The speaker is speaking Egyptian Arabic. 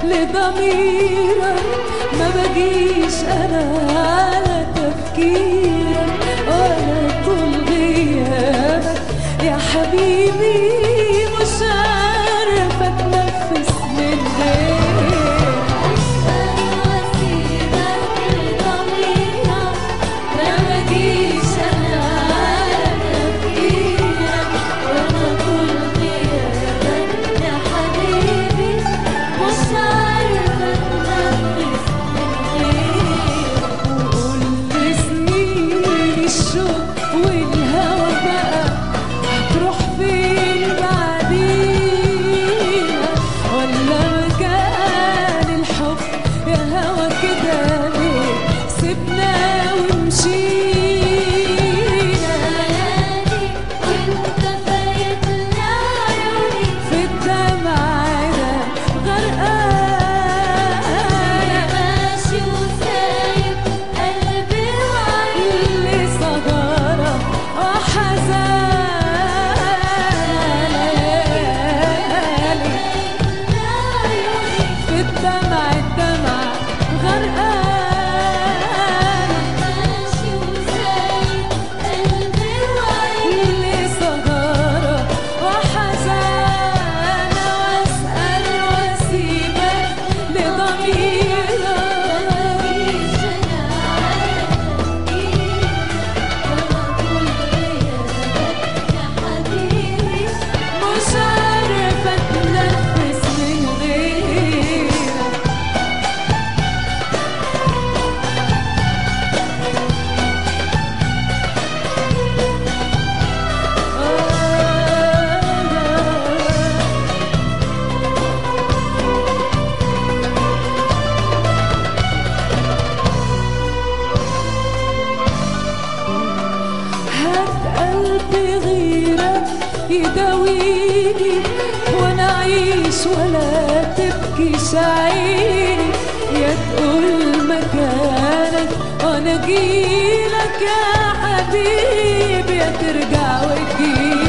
لضميرك ما بجيش انا على تفكيرك ولا طول غيابك يا حبيبي مش عارفة اتنفس من غيرك ما بجيش انا على تفكيرك ولا طول غيابك يا حبيبي مش عارفة اتنفس من غيرك وقول سنين الشوق والهوى بقى هتروح فين بعدينا ولا مكان الحب يا هوى كده ليه سيبنا ومشينا في الدمع ده غرقانة اللي صغارة وحزانة في الدمع الدمع غرقانة اللي صغارة وحزانة واسأل واسيبك لضميرك مش عارفة اتنفس من غيرك هات قلبي غيرك يداويني وانا اعيش ولا تبكيش عيني يا تقول مكانك وانا اجيلك يا حبيبي يا ترجع وتجيلي